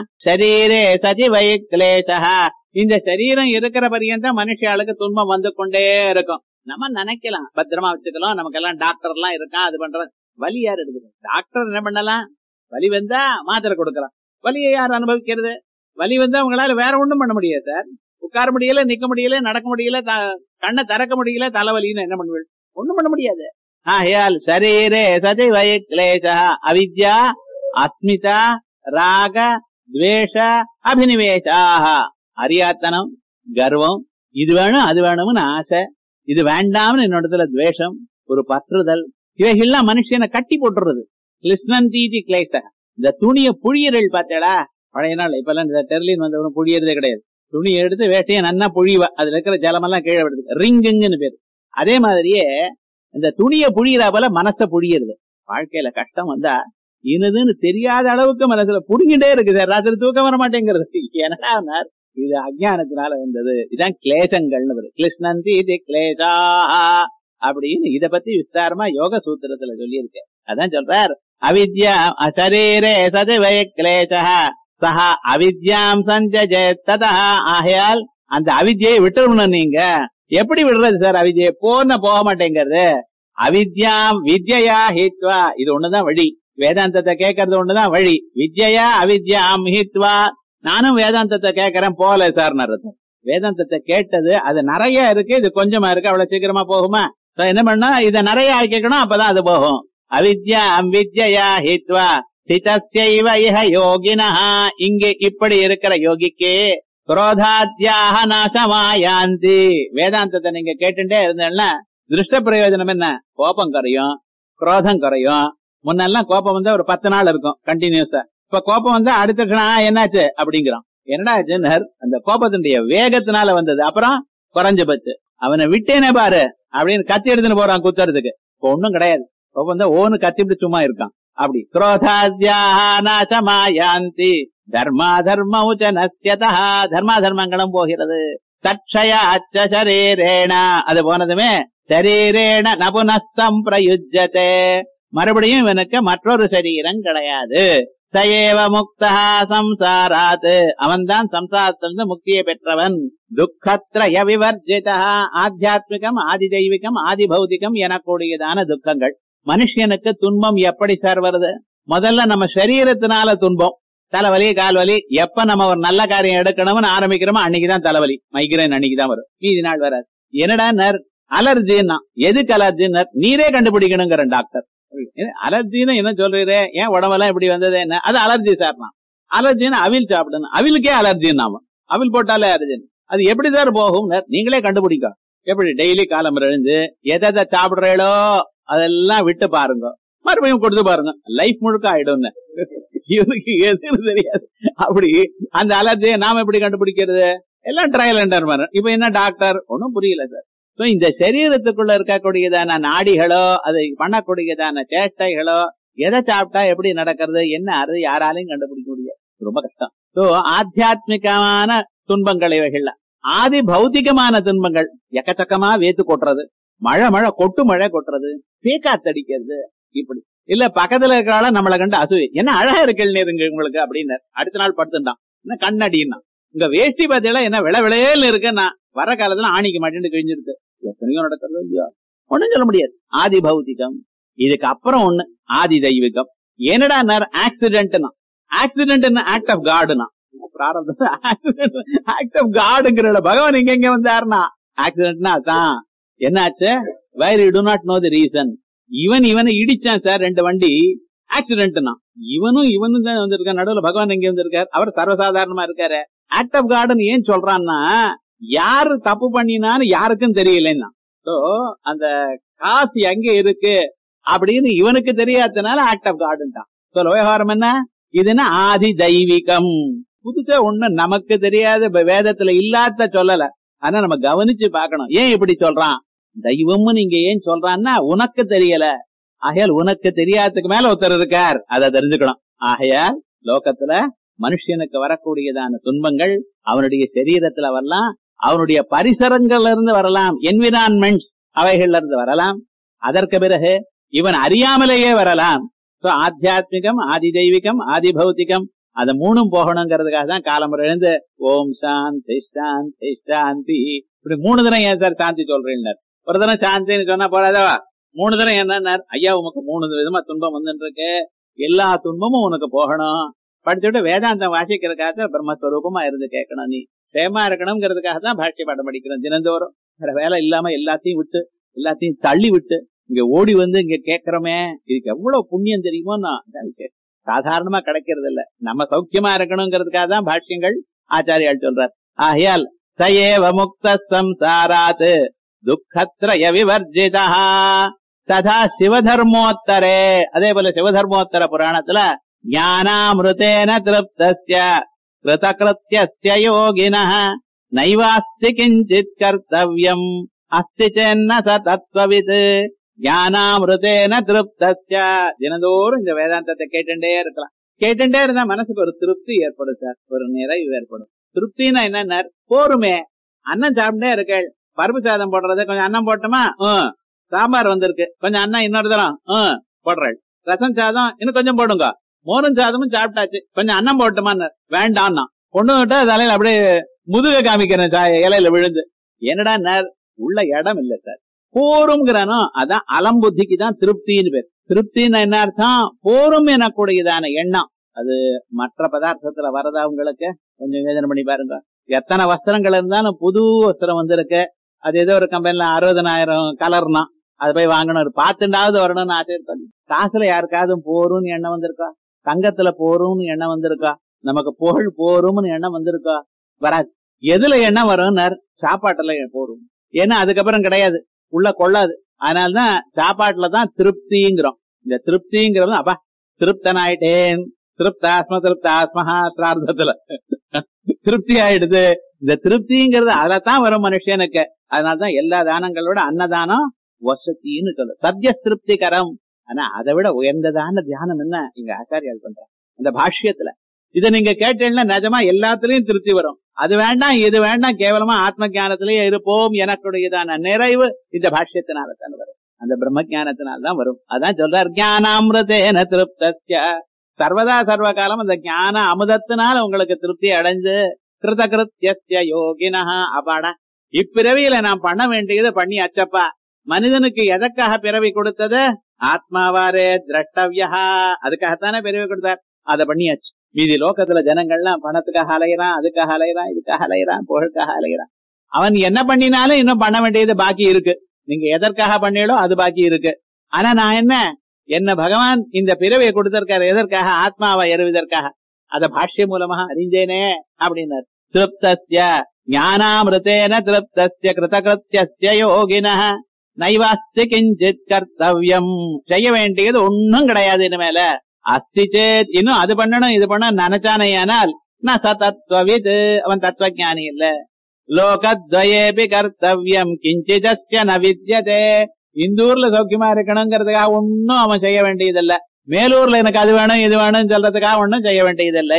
Speaker 2: சரீரே சதி வை கிளேசः இந்த சரீரம் இருக்கிற பரியந்தம் மனுஷாளுக்கு துன்பம் வந்து கொண்டே இருக்கும் நம்ம நினைக்கலாம் பத்திரமா வச்சுக்கலாம் நமக்கு எல்லாம் டாக்டர் எல்லாம் இருக்கான் அது பண்ற வலி யார் எடுக்குது டாக்டர் என்ன பண்ணலாம் வலி வந்தா மாத்திரை கொடுக்கலாம் வலியை யார் அனுபவிக்கிறது வலி வந்தா உங்களால வேற ஒண்ணும் பண்ண முடியாது சார் உட்கார முடியல நிக்க முடியல நடக்க முடியல கண்ணை திறக்க முடியல தலைவலின்னு என்ன பண்ணுவீள் ஒண்ணும் பண்ண முடியாது ஆகையால் சரீரே சதி வய கிளேச அவித்யா அஸ்மிதா ராக துவேஷ அபினிவேஷாக அறியாத்தனம் கர்வம் இது வேணும் அது வேணும்னு ஆசை இது வேண்டாம்னு என்னோடத்துல துவேஷம் ஒரு பற்றுதல் இவைகள்லாம் மனுஷனை கட்டி போட்டுறது கிருஷ்ணன் தீதி கிளேச இந்த துணிய புழியர்கள் பார்த்தேடா பழைய நாள் இப்ப எல்லாம் இந்த டெர்லின் வந்தவரும் புழியறதே கிடையாது துணி எடுத்து வேட்டையை நன்னா புழிவா அதுல இருக்கிற ஜலமெல்லாம் கீழே விடுது ரிங்குன்னு பேரு அதே மாதிரியே இந்த துணிய புழியறா போல மனச புழியறது வாழ்க்கையில கஷ்டம் வந்தா இனதுன்னு தெரியாத அளவுக்கு மனசுல புடுங்கிட்டே இருக்குது ராத்திரி தூக்கம் வர மாட்டேங்கிறது ஏன்னா இது அஜானத்தினால வந்தது இதான் கிளேசங்கள்னு கிருஷ்ணந்தி இது கிளேசா அப்படின்னு இத பத்தி விஸ்தாரமா யோக சூத்திரத்துல சொல்லியிருக்கேன் அதான் சொல்றார் அவித்யா சரீரே சதவை கிளேசா சஹா அவித்யாம் சஞ்சஜே ததா ஆகையால் அந்த அவித்யை விட்டுறணும் நீங்க எப்படி விடுறது சார் அவித்யை போன போக மாட்டேங்கிறது அவித்யாம் வித்யா ஹித்வா இது ஒண்ணுதான் வழி வேதாந்தத்தை கேட்கறது ஒண்ணுதான் வழி வித்யா அவித்யாம் ஹித்வா நானும் வேதாந்தத்தை கேட்கறேன் போல சார் வேதாந்தத்தை கேட்டது அது நிறைய இருக்கு இது கொஞ்சமா இருக்கு அவ்வளவு சீக்கிரமா போகுமா என்ன பண்ணா இதை நிறைய ஆக்கிக்கணும் அப்பதான் அது போகும் அவித்யாம் வித்யா ஹித்வா சிதஸ்யைவ இஹ யோகினா இங்கே இப்படி இருக்கிற யோகிக்கு குரோதாத்தியாக நாசமாயாந்தி வேதாந்தத்தை நீங்க கேட்டுட்டே இருந்தேன்னா திருஷ்ட பிரயோஜனம் என்ன கோபம் குறையும் குரோதம் குறையும் முன்னெல்லாம் கோபம் வந்து ஒரு பத்து நாள் இருக்கும் கண்டினியூஸா இப்ப கோபம் வந்து அடுத்த கணம் என்னாச்சு அப்படிங்கிறான் என்னடா ஜென்னர் அந்த கோபத்தினுடைய வேகத்தினால வந்தது அப்புறம் குறைஞ்சு போச்சு அவனை விட்டேனே பாரு அப்படின்னு கத்தி எடுத்துன்னு போறான் குத்துறதுக்கு இப்ப ஒண்ணும் கிடையாது கோபம் தான் ஓன்னு கத்திட்டு சும்மா இருக்கான் அப்படி குரோதாத்யானாசமாயாந்தி தர்மா தர்ம நஸ்யதா தர்மா தர்மங்களும் போகிறது தட்சய அச்ச சரீரேண அது போனதுமே சரீரேண நபுனஸ்தம் பிரயுஜ்யதே மறுபடியும் இவனுக்கு மற்றொரு சரீரம் கிடையாது சயேவ முக்தா சம்சாராத் அவன்தான் சம்சாரத்திலிருந்து முக்தியை பெற்றவன் துக்கத்ரய விவர்ஜிதா ஆத்தியாத்மிகம் ஆதி தெய்வீகம் ஆதி பௌதிகம் எனக்கூடியதான துக்கங்கள் மனுஷனுக்கு துன்பம் எப்படி சார் வருது முதல்ல நம்ம சரீரத்தினால துன்பம் தலைவலி கால்வலி எப்ப நம்ம ஒரு நல்ல காரியம் எடுக்கணும்னு ஆரம்பிக்கிறோமோ அன்னைக்குதான் தலைவலி மைக்ரைன் அன்னைக்குதான் வரும் மீதி நாள் வராது என்னடா நர் அலர்ஜின்னா எதுக்கு அலர்ஜின்னர் நீரே கண்டுபிடிக்கணுங்கிற டாக்டர் அலர்ஜின்னு என்ன சொல்றீரே ஏன் உடம்பெல்லாம் இப்படி வந்தது என்ன அது அலர்ஜி சார்னா அலர்ஜின்னு அவில் சாப்பிடணும் அவிலுக்கே அலர்ஜின்னு நாம அவில் போட்டாலே அலர்ஜி அது எப்படி சார் போகும் நீங்களே கண்டுபிடிக்க எப்படி டெய்லி காலம் எழுந்து எதை எதை சாப்பிடுறீங்களோ அதெல்லாம் விட்டு பாருங்க மறுபடியும் கொடுத்து பாருங்க லைஃப் முழுக்க ஆயிடும் இவனுக்கு எதுன்னு தெரியாது அப்படி அந்த அலர்ஜியை நாம எப்படி கண்டுபிடிக்கிறது எல்லாம் ட்ரையல் அண்டர் இப்ப என்ன டாக்டர் ஒன்னும் புரியல சார் சோ இந்த சரீரத்துக்குள்ள இருக்கக்கூடியதான நாடிகளோ அதை பண்ணக்கூடியதான சேஷ்டைகளோ எதை சாப்பிட்டா எப்படி நடக்கிறது என்ன அது யாராலையும் கண்டுபிடிக்க முடியாது ரொம்ப கஷ்டம் சோ ஆத்தியாத்மிகமான துன்பங்கள் இவைகள்ல ஆதி பௌத்திகமான துன்பங்கள் எக்கச்சக்கமா வேத்து கொட்டுறது மழை மழை கொட்டு மழை கொட்டுறது பேக்காத்தடிக்கிறது இப்படி இல்ல பக்கத்துல இருக்கிறால நம்மளை கண்டு அசுவை என்ன அழகா இருக்கீங்க உங்களுக்கு அப்படின்னு அடுத்த நாள் படுத்துட்டான் என்ன கண்ணடின்னா உங்க வேஷ்டி பாத்தியில என்ன விளை விளையல் இருக்கு நான் வர காலத்துல ஆணிக்கு மாட்டேன்னு கிழிஞ்சிருக்கு எத்தனையோ நடக்கிறது இல்லையா ஒண்ணும் சொல்ல முடியாது ஆதி பௌத்திகம் இதுக்கு அப்புறம் ஒண்ணு ஆதி தெய்வீகம் என்னடா ஆக்சிடென்ட்னா ஆக்சிடென்ட் ஆக்ட் ஆஃப் காடுனா ஆக்ட் ஆஃப் காடுங்கிற பகவான் இங்க எங்க வந்தாருனா ஆக்சிடென்ட்னா அதான் என்னாச்சு where you do not know the reason இவன் இவனை இடிச்சான் சார் ரெண்டு வண்டி ஆக்சிடென்ட்னா இவனும் இவனும் தான் வந்திருக்காரு நடுவுல பகவான் எங்க வந்திருக்காரு அவர் சர்வசாதாரணமா இருக்காரு ஆக்ட் ஆஃப் கார்டன் ஏன் சொல்றான்னா யாரு தப்பு பண்ணினான்னு யாருக்கும் தெரியலன்னா சோ அந்த காசு எங்க இருக்கு அப்படின்னு இவனுக்கு தெரியாதனால ஆக்ட் ஆஃப் கார்டன் தான் சோ விவகாரம் என்ன இதுன்னா ஆதி தெய்வீகம் புதுசா ஒண்ணு நமக்கு தெரியாத வேதத்துல இல்லாத சொல்லல ஆனா நம்ம கவனிச்சு பார்க்கணும் ஏன் இப்படி சொல்றான் தெய்வம்னு நீங்க ஏன் சொல்றான்னா உனக்கு தெரியல ஆகையால் உனக்கு தெரியாததுக்கு மேல ஒருத்தர் இருக்கார் அதை தெரிஞ்சுக்கணும் ஆகையால் லோகத்துல மனுஷனுக்கு வரக்கூடியதான துன்பங்கள் அவனுடைய சரீரத்துல வரலாம் அவனுடைய பரிசரங்கள்ல இருந்து வரலாம் என்விரான்மெண்ட் அவைகள்ல இருந்து வரலாம் அதற்கு பிறகு இவன் அறியாமலேயே வரலாம் சோ ஆத்தியாத்மிகம் ஆதி தெய்வீகம் ஆதி பௌத்திகம் அது மூணும் போகணுங்கிறதுக்காக தான் காலம் எழுந்து ஓம் சாந்தி சாந்தி சாந்தி இப்படி மூணு தினம் ஏன் சார் சாந்தி சொல்றீங்க ஒரு தினம் சாந்தின்னு சொன்னா போறாதவா மூணு தினம் என்ன ஐயா உனக்கு மூணு விதமா துன்பம் வந்துட்டு இருக்கு எல்லா துன்பமும் உனக்கு போகணும் படிச்சுட்டு வேதாந்தம் வாசிக்கிறதுக்காக பிரம்மஸ்வரூபமா இருந்து கேட்கணும் நீ சேமா இருக்கணுங்கிறதுக்காக தான் பாஷ்ய பாடம் படிக்கிறோம் தினந்தோறும் வேற வேலை இல்லாம எல்லாத்தையும் விட்டு எல்லாத்தையும் தள்ளி விட்டு இங்க ஓடி வந்து இங்க கேட்கிறோமே இதுக்கு எவ்வளவு புண்ணியம் தெரியுமோ நான் சாதாரணமா கிடைக்கிறது இல்ல நம்ம சௌக்கியமா இருக்கணுங்கிறதுக்காக தான் பாஷ்யங்கள் ஆச்சாரியால் சொல்றார் ஆகையால் சயேவ முக்த சம்சாராத் துக்கத்ரய விவர்ஜிதா ததா சிவதர்மோத்தரே அதே போல சிவதர்மோத்தர புராணத்துல ஞானாமிருதேன திருப்தஸ்ய கிருதகிருத்திய யோகின நைவாஸ்தி கிஞ்சித் கர்த்தவியம் அஸ்தி சென்ன ச தத்துவவித் ஞானாமிருதேன திருப்தஸ்ய தினந்தோறும் இந்த வேதாந்தத்தை கேட்டுட்டே இருக்கலாம் கேட்டுட்டே இருந்தா மனசுக்கு ஒரு திருப்தி ஏற்படும் சார் ஒரு நிறைவு ஏற்படும் திருப்தினா என்ன போருமே அன்னம் சாப்பிட்டே இருக்கேள் பருப்பு சாதம் போடுறது கொஞ்சம் அன்னம் போட்டோமா சாம்பார் வந்திருக்கு கொஞ்சம் அண்ணா இன்னொரு தரம் போடுறாள் ரசம் சாதம் இன்னும் கொஞ்சம் போடுங்க மோரும் சாதமும் சாப்பிட்டாச்சு கொஞ்சம் அன்னம் போட்டுமான்னு வேண்டாம்னா கொண்டு விட்டா தலையில அப்படியே முதுக காமிக்கிறேன் இலையில விழுந்து என்னடா நேர் உள்ள இடம் இல்ல சார் போரும்ங்கிறானோ அதான் அலம்புத்திக்கு தான் திருப்தின்னு பேர் திருப்தின்னு என்ன அர்த்தம் போரும் எனக்கூடியதான எண்ணம் அது மற்ற பதார்த்தத்துல வரதா உங்களுக்கு கொஞ்சம் யோஜனை பண்ணி பாருங்க எத்தனை வஸ்திரங்கள் இருந்தாலும் புது வஸ்திரம் வந்திருக்கு அது ஏதோ ஒரு கம்பெனில அறுபதனாயிரம் கலர்னா அது போய் வாங்கணும் பார்த்துண்டாவது வரணும்னு ஆசை காசுல யாருக்காவது போரும்னு எண்ணம் வந்திருக்கா தங்கத்துல போரும்னு எண்ணம் வந்திருக்கா நமக்கு புகழ் போரும்னு எண்ணம் வந்திருக்கா வராது எதுல எண்ணம் வரும் சாப்பாட்டுல போரும் ஏன்னா அதுக்கப்புறம் கிடையாது உள்ள கொள்ளாது அதனாலதான் சாப்பாட்டுல தான் திருப்திங்கிறோம் இந்த திருப்திங்கிறது அப்பா திருப்தன் ஆயிட்டேன் திருப்தாஸ்ம திருப்தாஸ்மஹா பிரார்த்தத்துல திருப்தி ஆயிடுது இந்த திருப்திங்கிறது அதைத்தான் வரும் மனுஷனுக்கு அதனாலதான் எல்லா தானங்களோட அன்னதானம் வசத்தின்னு சொல்லு சத்திய திருப்திகரம் ஆனா அதை விட உயர்ந்ததான தியானம் என்ன இங்க ஆச்சாரியால் பண்றாங்க இந்த பாஷ்யத்துல இதை நீங்க கேட்டீங்கன்னா நிஜமா எல்லாத்துலயும் திருப்தி வரும் அது வேண்டாம் இது வேண்டாம் கேவலமா ஆத்ம ஞானத்திலேயே இருப்போம் எனக்குடையதான நிறைவு இந்த பாஷ்யத்தினால தான் வரும் அந்த பிரம்ம ஞானத்தினால தான் வரும் அதான் சொல்றார் ஞானாமிருதேன திருப்தஸ்ய சர்வதா சர்வ காலம் அந்த ஞான அமுதத்தினால உங்களுக்கு திருப்தி அடைஞ்சு கிருத கிருத்திய யோகினா அபாடா இப்பிறவியில நான் பண்ண வேண்டியது பண்ணி அச்சப்பா மனிதனுக்கு எதற்காக பிறவி கொடுத்தது ஆத்மாவாரே திரஷ்டவியா அதுக்காகத்தானே பிறவி கொடுத்தார் அதை பண்ணியாச்சு மீதி லோகத்துல ஜனங்கள்லாம் பணத்துக்காக அலையிறான் அதுக்காக அலையிறான் இதுக்காக அலையிறான் புகழுக்காக அலையிறான் அவன் என்ன பண்ணினாலும் இன்னும் பண்ண வேண்டியது பாக்கி இருக்கு நீங்க எதற்காக பண்ணீங்களோ அது பாக்கி இருக்கு ஆனா நான் என்ன என்ன பகவான் இந்த பிறவியை கொடுத்திருக்காரு எதற்காக ஆத்மாவை எறுவதற்காக அத பாஷ்யம் மூலமாக அறிஞ்சேனே அப்படின்னார் திருப்தஸ்ய ஞானாமிருத்தேன திருப்தஸ்ய கிருதகிருத்திய யோகின நைவாஸ்தி கிஞ்சித் கர்த்தவ்யம் செய்ய வேண்டியது ஒண்ணும் கிடையாது இனிமேல அஸ்தி சேத் இன்னும் அது பண்ணணும் இது பண்ண நினைச்சானேயானால் ந ச தத்துவவித் அவன் தத்துவஞானி இல்ல லோகத்வயேபி கர்த்தவ்யம் கிஞ்சிதஸ்ய ந வித்யதே இந்த ஊர்ல சௌக்கியமா இருக்கணுங்கிறதுக்காக ஒன்னும் அவன் செய்ய வேண்டியதில்ல மேலூர்ல எனக்கு அது வேணும் இது வேணும்னு சொல்றதுக்காக ஒன்னும் செய்ய வேண்டியதில்லை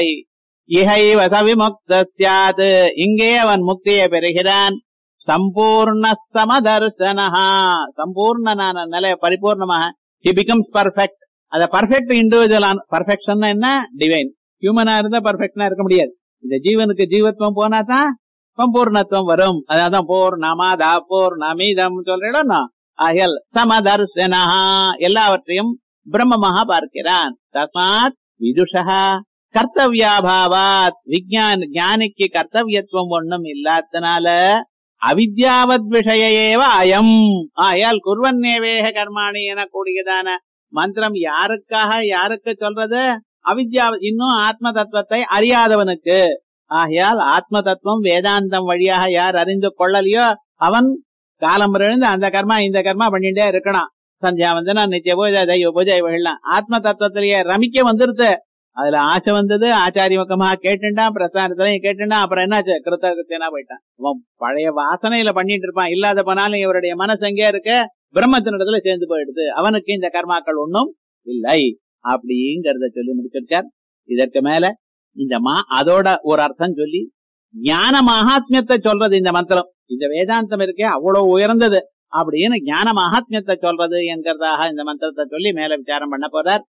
Speaker 2: இஹைவ சவிமுக்த சியாத் இங்கே அவன் முக்தியை பெறுகிறான் சம்பூர்ண சமதர்சனஹா சம்பூர்ணனான நிலை பரிபூர்ணமாக ஹி பிகம்ஸ் பர்ஃபெக்ட் அத பர்ஃபெக்ட் இண்டிவிஜுவல் பர்ஃபெக்ஷன் என்ன டிவைன் ஹியூமனா இருந்தா பர்ஃபெக்டா இருக்க முடியாது இந்த ஜீவனுக்கு ஜீவத்துவம் போனா தான் சம்பூர்ணத்துவம் வரும் அதான் போர் நமாதா போர் நமீதம் சொல்றேன் ஆகியல் சமதர்சனா எல்லாவற்றையும் பிரம்மமாக பார்க்கிறான் தஸ்மாத் விதுஷா கர்த்தவியாபாவாத் விஜயான் ஞானிக்கு கர்த்தவியத்துவம் ஒண்ணும் இல்லாதனால அவித்யாவத் விஷயேவ அயம் ஆயால் குர்வன்னேவேக கர்மாணி என கூடியதான மந்திரம் யாருக்காக யாருக்கு சொல்றது அவித்யா இன்னும் ஆத்ம தத்துவத்தை அறியாதவனுக்கு ஆகையால் ஆத்ம தத்துவம் வேதாந்தம் வழியாக யார் அறிந்து கொள்ளலையோ அவன் காலம் இருந்து அந்த கர்மா இந்த கர்மா பண்ணிட்டே இருக்கணும் சந்தியாவந்தனா நித்திய பூஜை தெய்வ பூஜை இவைகள்லாம் ஆத்ம தத்துவத்திலேயே ரமிக்க வந்துருது அதுல ஆசை வந்தது ஆச்சாரிய முகமாக கேட்டுட்டான் பிரசாரத்திலையும் கேட்டுட்டான் அப்புறம் என்னாச்சு கிருத்தகிருத்தியனா போயிட்டான் அவன் பழைய வாசனையில பண்ணிட்டு இருப்பான் இல்லாத போனாலும் இவருடைய மனசு எங்கே இருக்க பிரம்மத்தினிடத்துல சேர்ந்து போயிடுது அவனுக்கு இந்த கர்மாக்கள் ஒன்றும் இல்லை அப்படிங்கறத சொல்லி முடிச்சிருக்கார் இதற்கு மேல இந்த மா அதோட ஒரு அர்த்தம் சொல்லி ஞான மகாத்மியத்தை சொல்றது இந்த மந்திரம் இந்த வேதாந்தம் இருக்கே அவ்வளவு உயர்ந்தது அப்படின்னு ஞான மகாத்மியத்தை சொல்றது என்கிறதாக இந்த மந்திரத்தை சொல்லி மேல விசாரம் பண்ண போறார்